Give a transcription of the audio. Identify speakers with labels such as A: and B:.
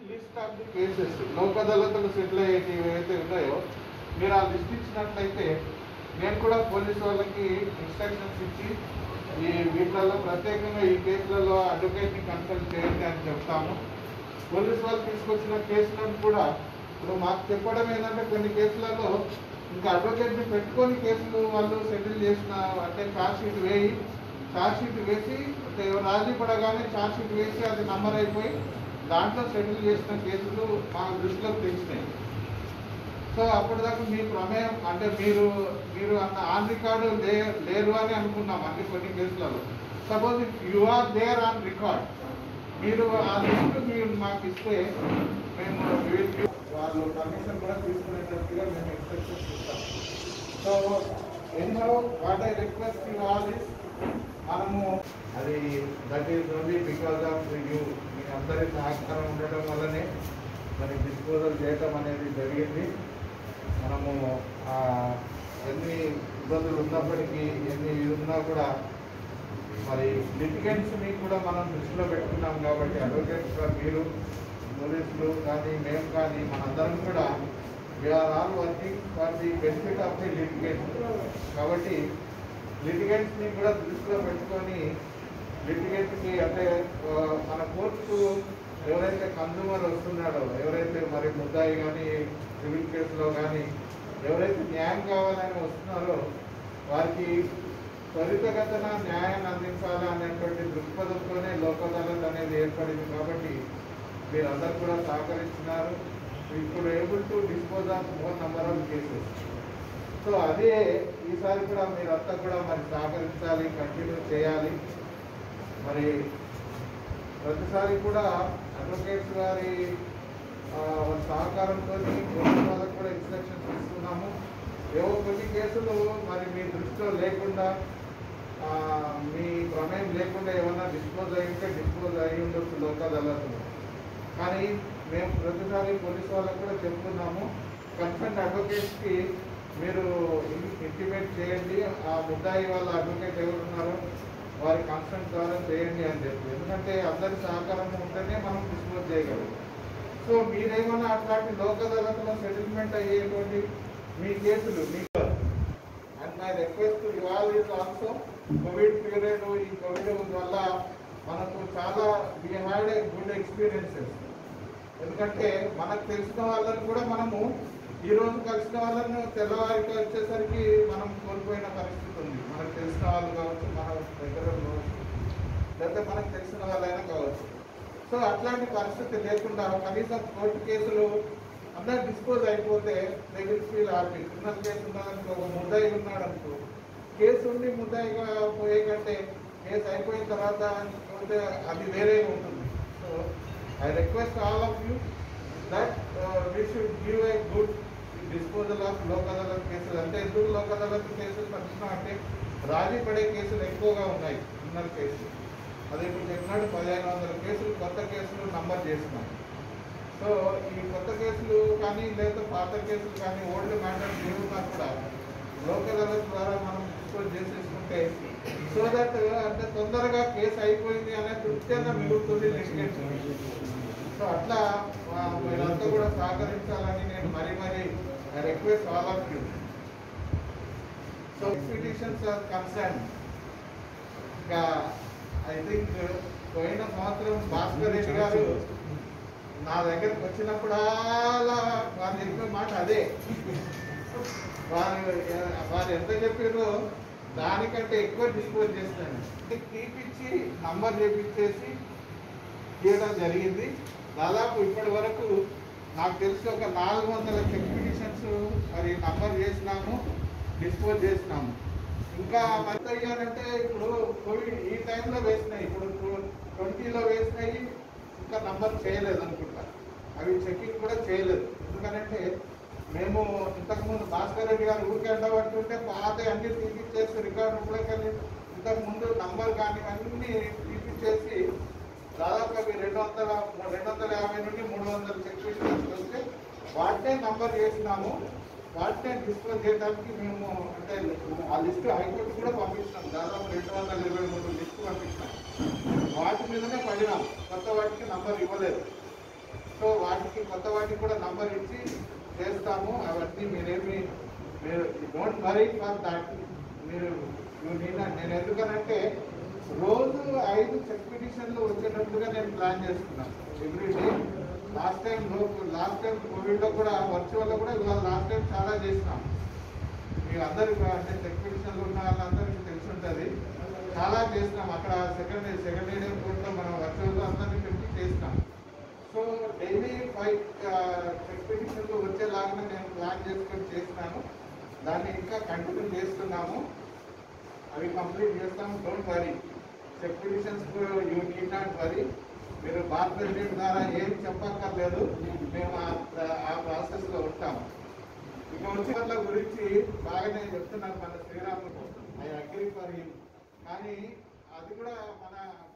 A: list of the cases Lok అదాలత్లు settle అయ్యేవి ఏవైతే ఉన్నాయో మీరు ఆ లిస్ట్ ఇచ్చినట్లయితే నేను కూడా పోలీస్ వాళ్ళకి ఇన్స్ట్రక్షన్స్ ఇచ్చి ఈ వీటిలలో ప్రత్యేకంగా ఈ కేసులలో అడ్వకేట్ని కన్సల్ట్ చేయండి అని చెప్తాము పోలీస్ వాళ్ళు తీసుకొచ్చిన కేసులను కూడా ఇప్పుడు మాకు చెప్పడం ఏంటంటే కొన్ని కేసులలో ఇంకా అడ్వకేట్ని పెట్టుకొని కేసులు వాళ్ళు సెటిల్ చేసిన అంటే ఛార్జ్ షీట్ వేయి ఛార్జ్ షీట్ వేసి అంటే రాజీ పడగానే ఛార్జ్ షీట్ వేసి అది నంబర్ అయిపోయి దాంట్లో సెటిల్ చేసిన కేసులు మా దృష్టిలోకి తెలిసినాయి సో అప్పటిదాకా మీ ప్రమేయం అంటే మీరు మీరు అన్న ఆన్ రికార్డు లే లేరు అని అనుకున్నాం అన్ని కొన్ని కేసులలో suppose you are there on record మీరు ఆ లిస్ట్ మీరు మాకు ఇస్తే మేము we- we- వాళ్ళు పర్మిషన్ కూడా తీసుకునేటట్టుగా మేము ఎక్స్పెక్టేషన్ ఇస్తాం సో ఎన్నో what I request you all is మనము అది that is only because of you మీ అందరి సహకారం ఉండడం వల్లనే మరి డిస్పోజల్ చేయటం అనేది జరిగింది మనము ఆ, ఎన్ని ఇబ్బందులు ఉన్నప్పటికీ ఎన్ని ఉన్నా కూడా మరి లిటిగెంట్స్ని కూడా మనం దృష్టిలో పెట్టుకున్నాం కాబట్టి అడ్వకేట్స్గా మీరు పోలీసులు కానీ మేము కానీ మనందరం కూడా we are all working for the benefit of the litigant కాబట్టి లిటిగెంట్స్ని కూడా దృష్టిలో పెట్టుకొని లిటిగెంట్కి అంటే ఆ, మన కోర్టు ఎవరైతే కన్సూమర్ వస్తున్నాడో ఎవరైతే మరి ముద్దాయి కానీ సివిల్ కేసులో కానీ ఎవరైతే న్యాయం కావాలని వస్తున్నారో వారికి త్వరితగతన న్యాయాన్ని అందించాలి అనేటువంటి దృక్పథంతోనే లోక్ అదాలత్ అనేది ఏర్పడింది కాబట్టి మీరందరూ కూడా సహకరిస్తున్నారు ఇప్పుడు able to dispose of more number of cases so అదే ఈసారి కూడా మీరంతా కూడా మరి సహకరించాలి కంటిన్యూ చేయాలి మరి ప్రతిసారి కూడా అడ్వకేట్స్ గారి ఆ, వాళ్ళ సహకారంతో పోలీసు వాళ్ళకు కూడా ఇన్స్ట్రక్షన్స్ ఇస్తున్నాము ఏవో కొన్ని కేసులు మరి మీ దృష్టిలో లేకుండా ఆ, మీ ప్రమేయం లేకుండా ఏమన్నా డిస్పోజ్ అయి ఉంటే డిస్పోజ్ అయి ఉండొచ్చు లోక్ అదాలత్లో కానీ మేము ప్రతిసారి పోలీసు వాళ్ళకు కూడా చెప్తున్నాము కన్సర్న్ అడ్వకేట్స్కి మీరు ఇంటిమేట్ చేయండి ఆ ముద్దాయి వాళ్ళ అడ్వకేట్ ఎవరు ఉన్నారో వారి కన్సర్న్ ద్వారా చేయండి అని చెప్పి ఎందుకంటే అందరి సహకారం ఉంటేనే మనం డిస్పోజ్ చేయగలం సో మీరేమన్నా అట్లాంటి లోక్ అదాలత్లో సెటిల్మెంట్ అయ్యేటువంటి మీ కేసులు మీ and my request to all is also Covid period ఈ కోవిడ్ వల్ల మనకు చాలా we had a good experiences ఎందుకంటే మనకు తెలిసిన వాళ్ళని కూడా మనము ఈ రోజు కలిసిన వాళ్ళని తెల్లవారికి వచ్చేసరికి మనం కోల్పోయిన పరిస్థితి ఉంది మనకు తెలిసిన వాళ్ళు కావచ్చు మన దగ్గర కావచ్చు లేదా మనకు తెలిసిన వాళ్ళైనా కావచ్చు సో అట్లాంటి పరిస్థితి లేకుండా కనీసం కోర్టు కేసులు అందరు డిస్పోజ్ అయిపోతే దగ్గర ఫీల్ హ్యాపీ క్రిమినల్ కేసు ఉన్నదనుకో ఒక ముద్దాయి ఉన్నాడు అనుకో కేసు ఉండి ముద్దాయిగా పోయే కంటే కేసు అయిపోయిన తర్వాత పోతే అది వేరే ఉంటుంది so I request all of you that we should give a good disposal of Lok Adalat కేసులు అంటే ఎందుకు లోక్ అదాలత్ కేసులు పట్టినా అంటే రాజీ పడే కేసులు ఎక్కువగా ఉన్నాయి క్రిమినల్ కేసులు అదే ఇప్పుడు చెప్పినట్టు పదిహేను వందల కేసులు కొత్త కేసులు నంబర్ చేస్తున్నాం సో ఈ కొత్త కేసులు కానీ లేదా పాత కేసులు కానీ ఓల్డ్ మ్యాటర్స్ ఏమున్నా కూడా లోక్ అదాలత్ ద్వారా మనం డిస్పోజ్ చేసేసుకుంటే సో దట్ అంటే తొందరగా కేసు అయిపోయింది అనే తృప్తి అన్న మిగులుతుంది లిటిగేట్స్ సో అట్లా ఆ, మీరంతా కూడా సహకరించాలని నేను మరీ మరీ request all of you so expectations are concern ఇంకా ఐ థింక్ పోయిన సంవత్సరం భాస్కర్ రెడ్డి గారు నా దగ్గరకు వచ్చినప్పుడల్లా వారు చెప్పే మాట అదే వారు వారు ఎంత చెప్పారో దానికంటే ఎక్కువ డిస్పోజ్ చేస్తాను తీపిచ్చి నంబర్ చేపించేసి తీయడం జరిగింది దాదాపు ఇప్పటి వరకు నాకు తెలిసి ఒక నాలుగు వందల ఎక్స్పిడిషన్స్ మరి నంబర్ చేసినాము డిస్పోజ్ చేసినాము ఇంకా మత అయ్యారంటే ఇప్పుడు కోవిడ్ ఈ టైంలో వేసినాయి ఇప్పుడు ట్వంటీలో వేసినాయి ఇంకా నంబర్ చేయలేదు అనుకుంటా అవి చెకింగ్ కూడా చేయలేదు ఎందుకంటే మేము ఇంతకుముందు భాస్కర్ రెడ్డి గారు ఊరికే అడ్డబడుతుంటే పాత అన్ని తీపిచ్చేసి రికార్డు రూపంలోకి ఇంతకుముందు నంబర్ కానీ అన్ని తీపిచ్చేసి దాదాపు అవి రెండు వందల రెండు వందల యాభై నుండి మూడు వందల సెక్యూరిటీస్ వస్తే వాటినే నంబర్ చేసినాము వాటినే డిస్పోజ్ చేయడానికి మేము అంటే ఆ లిస్టు హైకోర్టు కూడా పంపించినాం దాదాపు రెండు వందల ఇరవై మూడు లిస్టు పంపించినాం వాటి మీదనే పడినాం కొత్త వాటికి నంబర్ ఇవ్వలేదు సో వాటికి కొత్త వాటికి కూడా నంబర్ ఇచ్చి చేస్తాము అవన్నీ మీరేమి మీరు డోంట్ వరీ ఫర్ దాట్ మీరు you need not- నేను ఎందుకనంటే రోజు ఐదు చెక్ పిటిషన్లు వచ్చేటట్టుగా నేను ప్లాన్ చేసుకున్నాను every day last time last time కోవిడ్లో కూడా వర్చువల్ లో కూడా ఇవాళ లాస్ట్ టైం చాలా చేసినాం మీ అందరికి అంటే చెక్ పిటిషన్లు ఉన్న వాళ్ళందరికీ తెలిసి ఉంటుంది చాలా చేసినాం అక్కడ సెకండ్ సెకండ్ ఏరియా కోర్టులో మనం వర్చువల్ అందరినీ పెట్టి చేసినాం సో డైలీ ఫైవ్ చెక్ పిటిషన్లు వచ్చేలాగా నేను ప్లాన్ చేసుకొని చేసినాను దాన్ని ఇంకా కంటిన్యూ చేస్తున్నాము అవి కంప్లీట్ చేస్తాము don't worry check petitions you need not worry మీరు భారత ప్రెసిడెంట్ ద్వారా ఏం చెప్పక్కర్లేదు మేము ఆ- ఆ ప్రాసెస్లో ఉంటాము ఇక వచ్చే వాళ్ళ గురించి బాగానే చెప్తున్నారు మన Sriramulu I agree for him కానీ అది కూడా మన